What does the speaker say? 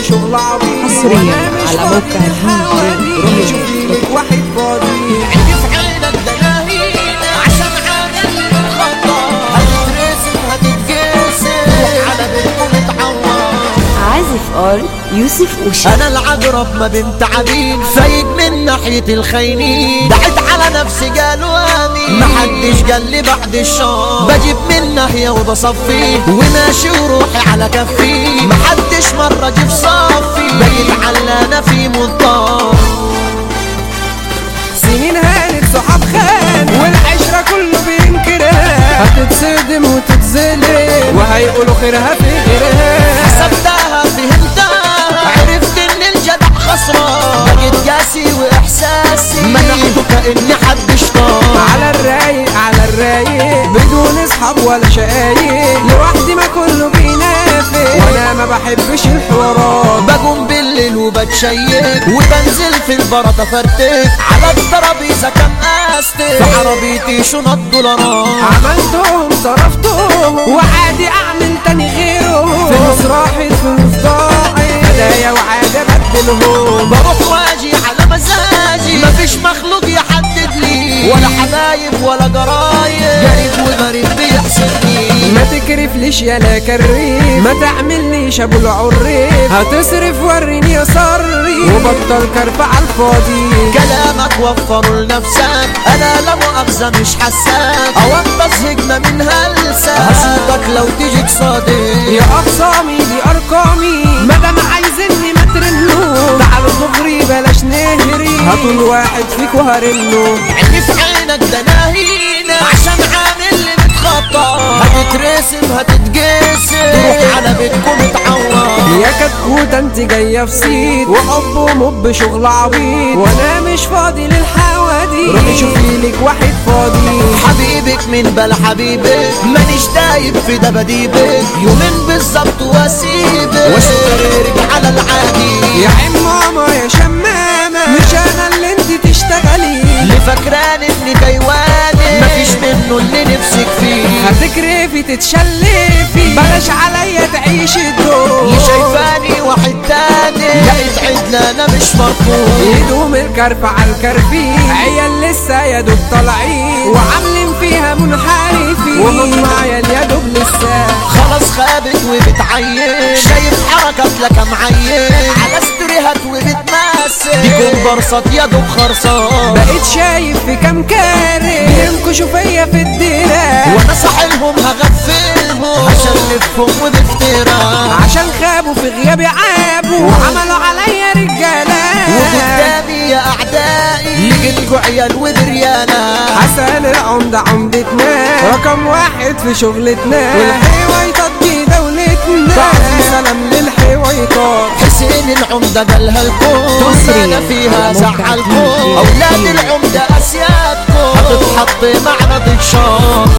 شغل عبيط حصرياً وأنا مش على فاضي موقع للحواديت. DJ رمي شوفي لك واحد فاضي عيني في عينك دلاهين عشان عامل لي الخطا هتترسم هتتجسم روح على بيتكم اتعور عازف ار يوسف وشا انا العقرب ما بنت عبيد فايق من ناحية الخاينين دعيت على نفسي قالوا امين محدش قال لي بعد الشر بجيب من ناحية وبصفي وماشي وروحي على كفي محدش مرة جه في صفي بقيت علانة في مضطر سنين هانت صحاب خان والعشرة كله بينكرها هتتصدم وتتظلم وهيقولوا خيرها في غيرها حسبتها فهمتها عرفت ان الجدع خسران بقيت قاسي واحساسي منعته كاني حد شطار على الرايق على الرايق بدون اصحاب ولا شقايق لوحدي ما كله بينافق وانا ما بحبش الحوارات بقوم بالليل وبتشيك وبنزل في البرطة فرتك على الترابيزة كم استك في عربيتي شنط دولارات عملتهم صرفتهم وعادي اعمل تاني غيرهم فلوس راحت فلوس ضاعت هدايا وعادة بدلهم بروح واجي على مزاجي مفيش مخلوق يحدد لي ولا حبايب ولا جرايب قريب وغريب بيحسدني ما تكرفليش يا لا كريف ما تعملنيش ابو العريف هتصرف وريني يا صري وبطل كرف على الفاضي كلامك وفره لنفسك انا لا مؤاخذة مش حساك او انت زهقنا من هلسك هصدك لو تيجي صادق يا اقسامي دي ارقامي مادام عايزني ما ترنوا تعالوا دغري بلاش نهري هاتوا الواحد فيك وهرنه عيني في عينك ده ناهينا عشان عامل اللي متخطى هتترسم هتتجسم تروح على بيتكم اتعور يا كتكوتة انت جاية في صيت وحب ومب شغل عبيط وانا مش فاضي للحواديت روحي شوفي لك واحد فاضي حبيبك من بلا حبيبك مانيش دايب في دباديبك يومين بالظبط واسيبك واشوف على العادي يا عم ماما يا شمامة مش انا اللي انت تشتغلي اللي فاكران اني كيواني مفيش منه اللي نفسك فيه هتكرفي تتشلفي بلاش عليا تعيش الدور اللي شايفاني واحد تاني لقيت عدنا انا مش مرفوض يدوم الكرف على الكرفي عيال لسه يا دوب طالعين وعاملين فيها منحرفين وهم عيال يا دوب لسه خلاص خابت وبتعين شايف حركات لك معين على ستوريهات وبتمثل دي كومبارسات يا دوب خرصان بقيت شايف في كام كاري بينكشوا فيا في الديرة وانا صاحلهم هغفلهم هشلفهم وبفتراء عشان خابوا في غيابي عابوا وعملوا عليا رجالة وقدامي يا اعدائي لقيتكوا عيال ودريانة حسن العمدة عمدتنا رقم واحد في شغلتنا والحيويطات دي دولتنا بعد سلام للحيويطات حسين العمدة قالها لكم حصرياً انا فيها على موقع زعلكم DJ اولاد العمدة اسيادكم هتتحط مع نضيف شام